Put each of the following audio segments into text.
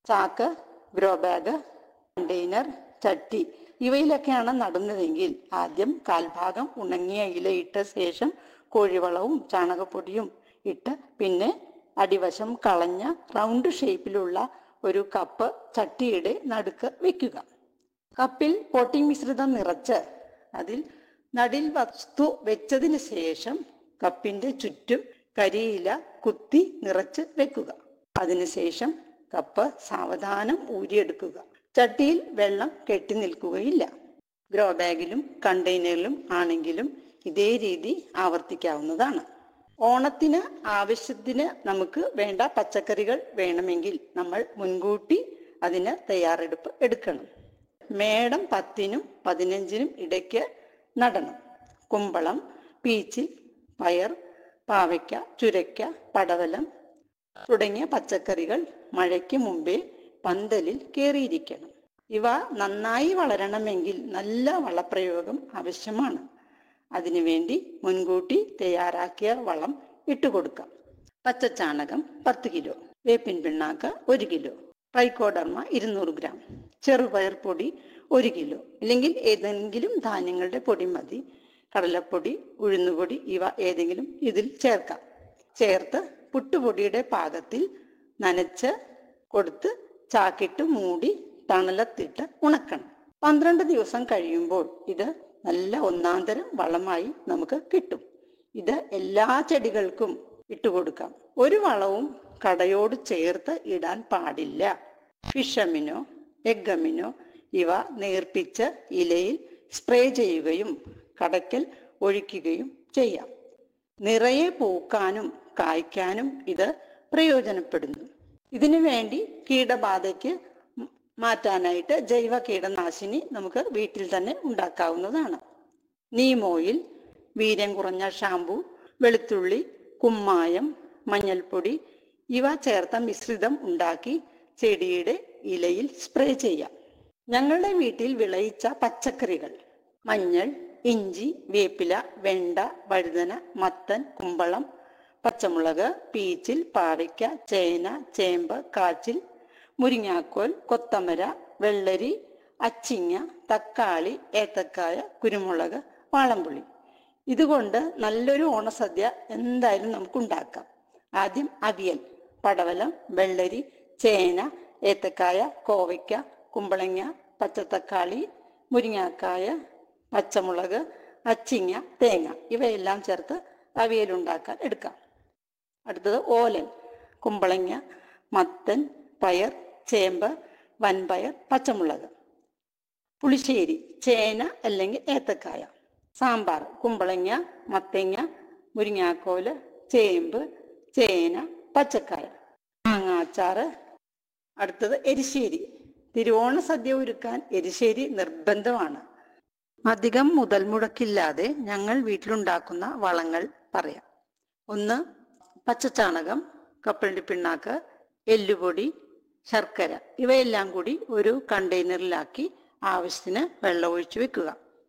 ചാക്ക് grow bag container ചട്ടി ഇവയിലൊക്കെയാണ് നടുന്നതെങ്കിൽ ആദ്യം കാൽഭാഗം ഉണങ്ങിയ ഇലയിട്ട ശേഷം കോഴിവളവും ചാണകപ്പൊടിയും ഇട്ട് പിന്നെ അടിവശം കളഞ്ഞ റൗണ്ട് ഷേപ്പിലുള്ള ഒരു കപ്പ് ചട്ടിയുടെ നടുക്ക് വെക്കുക കപ്പിൽ പോട്ടിംഗ് മിശ്രിതം നിറച്ച് അതിൽ നടിൽ വസ്തു വെച്ചതിന് ശേഷം കപ്പിന്റെ ചുറ്റും കരിയില കുത്തി നിറച്ച് വെക്കുക അതിനുശേഷം കപ്പ് സാവധാനം ഊരിയെടുക്കുക ചട്ടിയിൽ വെള്ളം കെട്ടി നിൽക്കുകയില്ല ഗ്രോ ബാഗിലും കണ്ടെയ്നറിലും ആണെങ്കിലും ഇതേ രീതി ആവർത്തിക്കാവുന്നതാണ് ഓണത്തിന് ആവശ്യത്തിന് നമുക്ക് വേണ്ട പച്ചക്കറികൾ വേണമെങ്കിൽ നമ്മൾ മുൻകൂട്ടി അതിന് തയ്യാറെടുപ്പ് എടുക്കണം മേടം പത്തിനും പതിനഞ്ചിനും ഇടയ്ക്ക് നടണം കുമ്പളം പീച്ചിൽ പയർ പാവയ്ക്ക ചുരയ്ക്ക പടവലം തുടങ്ങിയ പച്ചക്കറികൾ മഴയ്ക്ക് മുമ്പേ പന്തലിൽ കയറിയിരിക്കണം ഇവ നന്നായി വളരണമെങ്കിൽ നല്ല വളപ്രയോഗം ആവശ്യമാണ് അതിനുവേണ്ടി മുൻകൂട്ടി തയ്യാറാക്കിയ വളം ഇട്ടുകൊടുക്കാം പച്ചച്ചാണകം പത്ത് കിലോ വേപ്പിൻ പിണ്ണാക്ക് ഒരു കിലോ ട്രൈക്കോഡർമ ഇരുന്നൂറ് ഗ്രാം ചെറുപയർ പൊടി ഒരു കിലോ അല്ലെങ്കിൽ ഏതെങ്കിലും ധാന്യങ്ങളുടെ പൊടി മതി കടലപ്പൊടി ഉഴുന്നുപൊടി ഇവ ഏതെങ്കിലും ഇതിൽ ചേർക്കാം ചേർത്ത് പുട്ടുപൊടിയുടെ പാകത്തിൽ നനച്ച് കൊടുത്ത് ചാക്കിട്ട് മൂടി തണലത്തിട്ട് ഉണക്കണം പന്ത്രണ്ട് ദിവസം കഴിയുമ്പോൾ ഇത് നല്ല ഒന്നാന്തരം വളമായി നമുക്ക് കിട്ടും ഇത് എല്ലാ ചെടികൾക്കും ഇട്ടുകൊടുക്കാം ഒരു വളവും കടയോട് ചേർത്ത് ഇടാൻ പാടില്ല ഫിഷമിനോ എഗ്ഗമിനോ ഇവ നേർപ്പിച്ച് ഇലയിൽ സ്പ്രേ ചെയ്യുകയും കടയ്ക്കൽ ഒഴിക്കുകയും ചെയ്യാം നിറയെ പൂക്കാനും കായ്ക്കാനും ഇത് പ്രയോജനപ്പെടുന്നു ഇതിനു വേണ്ടി കീടബാധയ്ക്ക് മാറ്റാനായിട്ട് ജൈവ കീടനാശിനി നമുക്ക് വീട്ടിൽ തന്നെ ഉണ്ടാക്കാവുന്നതാണ് നീം ഓയിൽ വീര്യം കുറഞ്ഞ ഷാമ്പു വെളുത്തുള്ളി കുമ്മായം മഞ്ഞൾപ്പൊടി ഇവ ചേർത്ത മിശ്രിതം ഉണ്ടാക്കി ചെടിയുടെ ഇലയിൽ സ്പ്രേ ചെയ്യാം ഞങ്ങളുടെ വീട്ടിൽ വിളയിച്ച പച്ചക്കറികൾ മഞ്ഞൾ ഇഞ്ചി വേപ്പില വെണ്ട വഴുതന മത്തൻ കുമ്പളം പച്ചമുളക് പീച്ചിൽ പാവയ്ക്ക ചേന ചേമ്പ് കാച്ചിൽ മുരിങ്ങാക്കോൽ കൊത്തമര വെള്ളരി അച്ചിങ്ങ തക്കാളി ഏത്തക്കായ കുരുമുളക് വാളംപുളി ഇതുകൊണ്ട് നല്ലൊരു ഓണസദ്യ എന്തായാലും നമുക്ക് ഉണ്ടാക്കാം ആദ്യം അവിയൽ പടവലം വെള്ളരി ചേന ഏത്തക്കായ കോവയ്ക്ക കുമ്പളങ്ങ പച്ചത്തക്കാളി മുരിങ്ങാക്കായ പച്ചമുളക് അച്ചിങ്ങ തേങ്ങ ഇവയെല്ലാം ചേർത്ത് അവിയൽ ഉണ്ടാക്കാൻ എടുക്കാം അടുത്തത് ഓലൻ കുമ്പളങ്ങ മത്തൻ പയർ ചേമ്പ് വൻപയർ പച്ചമുളക് പുളിശ്ശേരി ചേന അല്ലെങ്കിൽ ഏത്തക്കായ സാമ്പാർ കുമ്പളങ്ങ മത്തങ്ങ മുരിങ്ങാക്കോല് ചേമ്പ് ചേന പച്ചക്കായ മാങ്ങാച്ചാറ് അടുത്തത് എരിശ്ശേരി തിരുവോണ സദ്യ ഒരുക്കാൻ എരിശ്ശേരി നിർബന്ധമാണ് അധികം മുതൽ മുടക്കില്ലാതെ ഞങ്ങൾ വീട്ടിലുണ്ടാക്കുന്ന വളങ്ങൾ പറയാം ഒന്ന് പച്ചച്ചാണകം കപ്പലണ്ടി പിണ്ണാക്ക് എല്ലുപൊടി ശർക്കര ഇവയെല്ലാം കൂടി ഒരു കണ്ടെയ്നറിലാക്കി ആവശ്യത്തിന് വെള്ളം ഒഴിച്ചു വെക്കുക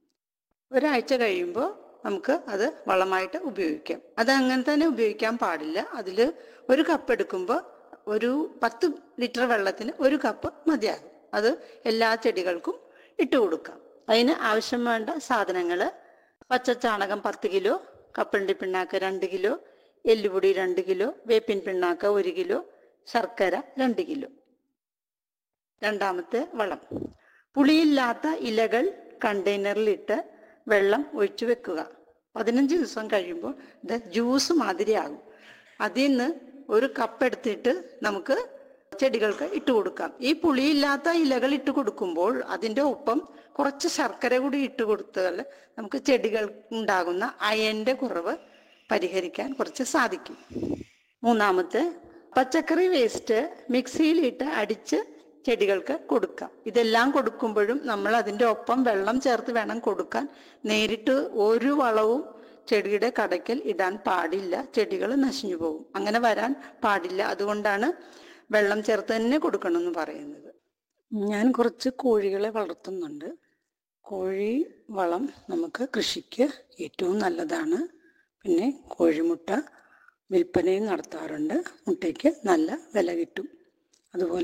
ഒരാഴ്ച കഴിയുമ്പോൾ നമുക്ക് അത് വളമായിട്ട് ഉപയോഗിക്കാം അത് അങ്ങനെ തന്നെ ഉപയോഗിക്കാൻ പാടില്ല അതിൽ ഒരു കപ്പ് എടുക്കുമ്പോൾ ഒരു പത്ത് ലിറ്റർ വെള്ളത്തിന് ഒരു കപ്പ് മതിയാകും അത് എല്ലാ ചെടികൾക്കും ഇട്ട് കൊടുക്കാം അതിന് ആവശ്യം വേണ്ട സാധനങ്ങൾ പച്ചച്ചാണകം പത്ത് കിലോ കപ്പലണ്ടി പിണ്ണാക്ക് രണ്ട് കിലോ എല്ലുപൊടി രണ്ട് കിലോ വേപ്പിൻ പിണ്ണാക്ക് ഒരു കിലോ ശർക്കര രണ്ട് കിലോ രണ്ടാമത്തെ വളം പുളിയില്ലാത്ത ഇലകൾ കണ്ടെയ്നറിലിട്ട് വെള്ളം ഒഴിച്ചു വെക്കുക പതിനഞ്ച് ദിവസം കഴിയുമ്പോൾ ഇത് ജ്യൂസ് മാതിരിയാകും അതിൽ നിന്ന് ഒരു കപ്പ് എടുത്തിട്ട് നമുക്ക് ചെടികൾക്ക് ഇട്ട് കൊടുക്കാം ഈ പുളിയില്ലാത്ത ഇലകൾ ഇട്ട് കൊടുക്കുമ്പോൾ അതിൻ്റെ ഒപ്പം കുറച്ച് ശർക്കര കൂടി ഇട്ട് കൊടുത്താൽ നമുക്ക് ചെടികൾ ഉണ്ടാകുന്ന അയന്റെ കുറവ് പരിഹരിക്കാൻ കുറച്ച് സാധിക്കും മൂന്നാമത്തെ പച്ചക്കറി വേസ്റ്റ് മിക്സിയിലിട്ട് അടിച്ച് ചെടികൾക്ക് കൊടുക്കാം ഇതെല്ലാം കൊടുക്കുമ്പോഴും നമ്മൾ അതിൻ്റെ ഒപ്പം വെള്ളം ചേർത്ത് വേണം കൊടുക്കാൻ നേരിട്ട് ഒരു വളവും ചെടിയുടെ കടയ്ക്കൽ ഇടാൻ പാടില്ല ചെടികൾ നശിഞ്ഞു പോകും അങ്ങനെ വരാൻ പാടില്ല അതുകൊണ്ടാണ് വെള്ളം ചേർത്ത് തന്നെ കൊടുക്കണം എന്ന് പറയുന്നത് ഞാൻ കുറച്ച് കോഴികളെ വളർത്തുന്നുണ്ട് കോഴി വളം നമുക്ക് കൃഷിക്ക് ഏറ്റവും നല്ലതാണ് പിന്നെ കോഴിമുട്ട വിൽപ്പനയും നടത്താറുണ്ട് മുട്ടയ്ക്ക് നല്ല വില കിട്ടും അതുപോലെ